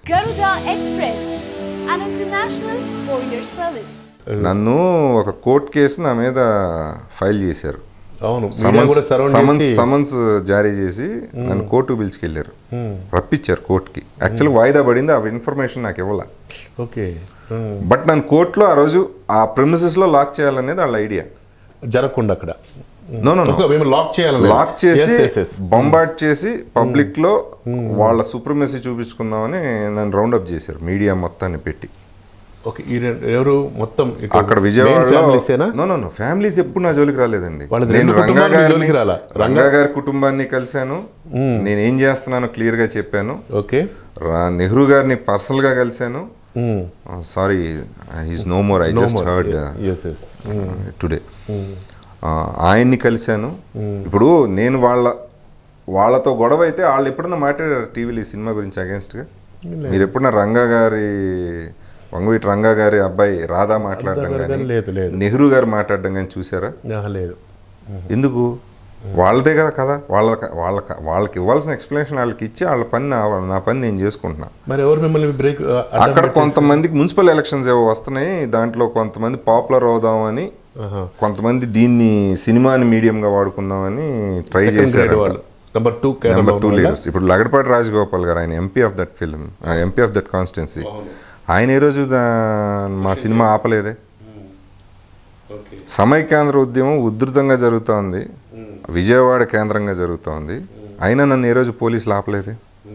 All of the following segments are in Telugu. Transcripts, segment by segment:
Garuda Express, an international courier service. నన్ను ఒక కోర్ట్ కేసు నా మీద ఫైల్ చేశారు అవును మీడియా సమన్స్ కూడా సరౌండ్ సమన్స్ చేసి సమన్స్ జారీ చేసి నన్ను కోర్టుకు పిలుచుకెళ్ళారు రప్పించారు కోర్టుకి యాక్చువల్గా వాయిదా పడింది ఆ ఇన్ఫర్మేషన్ నాకు ఇవ్వాల ఓకే బట్ నన్ను కోర్టులో ఆ రోజు ఆ ప్రిమిసెస్లో లాక్ చేయాలనేది వాళ్ళ ఐడియా జరగకుండా అక్కడ నో నో ఒక మేము లాక్ చేయాలి లాక్ చేసి బొంబాట్ చేసి పబ్లిక్ లో వాళ్ళ సుప్రమసీ చూపించుకుందామని నన్ను రౌండప్ చేశారు మీడియా మొత్తాన్ని పెట్టి ఓకే ఈ రెండు ఎవరు మొత్తం ఇక్కడ అక్కడ main విజయవాడలో families ఏనా? నో నో నో ఫ్యామిలీస్ ఎప్పుడు నా జోలికి రాలేదండి వాళ్ళది నేను రెండు రంగా కుటుంబాలు మీ గారిని జోలికి రాలా? రంగా గారి కుటుంబాన్ని కలిశాను నేను ఏం చేస్తున్నానో క్లియర్ గా చెప్పాను ఓకే రా- నెహ్రూ గారిని పర్సనల్ గా కలిశాను sorry is no more I just heard S S today ఆయన్ని కలిశాను ఇప్పుడు నేను వాళ్ళ వాళ్ళతో గొడవ అయితే వాళ్ళు ఎప్పుడన్నా మాట్లాడారు టీవీలో ఈ సినిమా గురించి అగేన్స్ట్గా మీరు ఎప్పుడన్నా రంగా గారి వంగవీటి రంగా గారి అబ్బాయి రాధా మాట్లాడడం గారు కానీ లేదు, లేదు. నెహ్రూ గారు మాట్లాడడం కానీ చూసారా లేదు ఎందుకు వాళ్ళదే కదా కదా వాళ్ళ వాళ్ళకి వాళ్ళకి ఇవ్వాల్సిన ఎక్స్ప్లెనేషన్ వాళ్ళకి ఇచ్చి వాళ్ళ పని నా నా పని నేను చేసుకుంటున్నా మరి ఎవరు మిమ్మల్ని బ్రేక్ అక్కడ కొంతమందికి మున్సిపల్ ఎలక్షన్స్ ఏవో వస్తున్నాయి దాంట్లో కొంతమంది పాపులర్ అవుదామని కొంతమంది దీన్ని సినిమాని మీడియంగా వాడుకుందామని ట్రై చేశారు వాళ్ళు number two number two leaders ఇప్పుడు లగడపాటి రాజగోపాల్ గారు ఆయన MP of that film MP of that constituency ఆయన ఏ రోజు దా- మా సినిమా ఆపలేదే ఓకే సమైక్యాంధ్ర ఉద్యమం ఉధృతంగా జరుగుతోంది విజయవాడ కేంద్రంగా జరుగుతోంది అయినా నన్ను ఏ రోజు పోలీసులు ఆపలేదే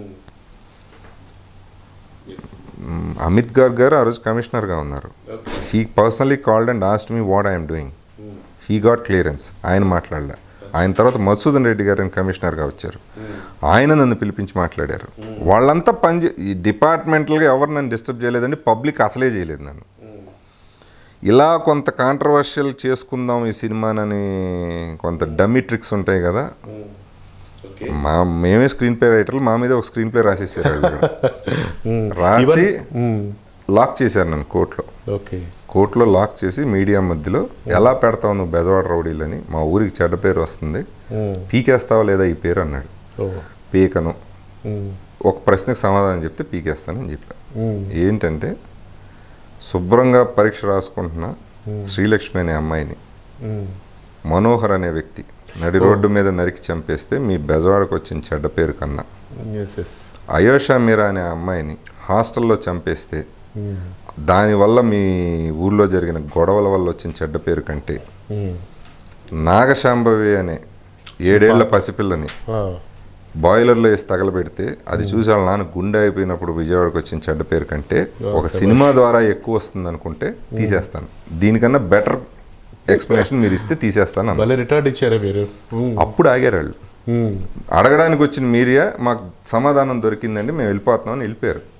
మ్, అమిత్ గార్ గారు ఆ రోజు కమిషనర్గా ఉన్నారు he personally called and asked me what I'm doing he got clearance ఆయన మాట్లాడలే ఆయన తర్వాత మధుసూదన్ రెడ్డి గారు కమిషనర్గా వచ్చారు ఆయన నన్ను పిలిపించి మాట్లాడారు వాళ్ళంతా పని ఈ డిపార్ట్మెంటల్గా ఎవరు నన్ను డిస్టర్బ్ చేయలేదండి పబ్లిక్ అసలే చేయలేదు నన్ను ఇలా కొంత కాంట్రవర్షియల్ చేసుకుందాం ఈ సినిమానని కొంత డమ్మీ ట్రిక్స్ ఉంటాయి కదా మా మేమే స్క్రీన్ ప్లే రైటర్లు మా మీద ఒక స్క్రీన్ ప్లే రాసేసారు వాళ్ళు కూడా. రాసి లాక్ చేశారు నన్ను కోర్టులో ఓకే కోర్టులో లాక్ చేసి మీడియా మధ్యలో ఎలా పెడతావు నువ్వు బెజవాడ రౌడీలని మా ఊరికి చెడ్డ పేరు వస్తుంది పీకేస్తావా లేదా ఈ పేరు అన్నాడు ఓ పీకను ఒక ప్రశ్నకు సమాధానం చెప్తే పీకేస్తానని చెప్పా ఏంటంటే శుభ్రంగా పరీక్ష రాసుకుంటున్న శ్రీలక్ష్మి అనే అమ్మాయిని మనోహర్ అనే వ్యక్తి నడి రోడ్డు మీద నరికి చంపేస్తే మీ బెజవాడకు వచ్చిన చెడ్డ పేరు కన్నా ఎస్ ఎస్ అయోషా మీరా అనే అమ్మాయిని హాస్టల్లో చంపేస్తే దానివల్ల మీ ఊర్లో జరిగిన గొడవల వల్ల వచ్చిన చెడ్డ పేరు కంటే నాగశాంభవి అనే ఏడేళ్ల పసిపిల్లని బాయిలర్లో వేసి తగలబెడితే అది చూసి వాళ్ళ నాన్న గుండె అయిపోయినప్పుడు విజయవాడకు వచ్చిన చెడ్డ పేరు కంటే ఒక సినిమా ద్వారా ఎక్కువ వస్తుంది అనుకుంటే తీసేస్తాను దీనికన్నా బెటర్ ఎక్స్ప్లెనేషన్ మీరు ఇస్తే తీసేస్తాను అన్నారు. భలే రిటార్డ్ ఇచ్చారా మీరు అప్పుడు ఆగారు వాళ్ళు అడగడానికి వచ్చిన మీరియా మాకు సమాధానం దొరికిందండి మేము వెళ్ళిపోతున్నాం అని వెళ్ళిపోయారు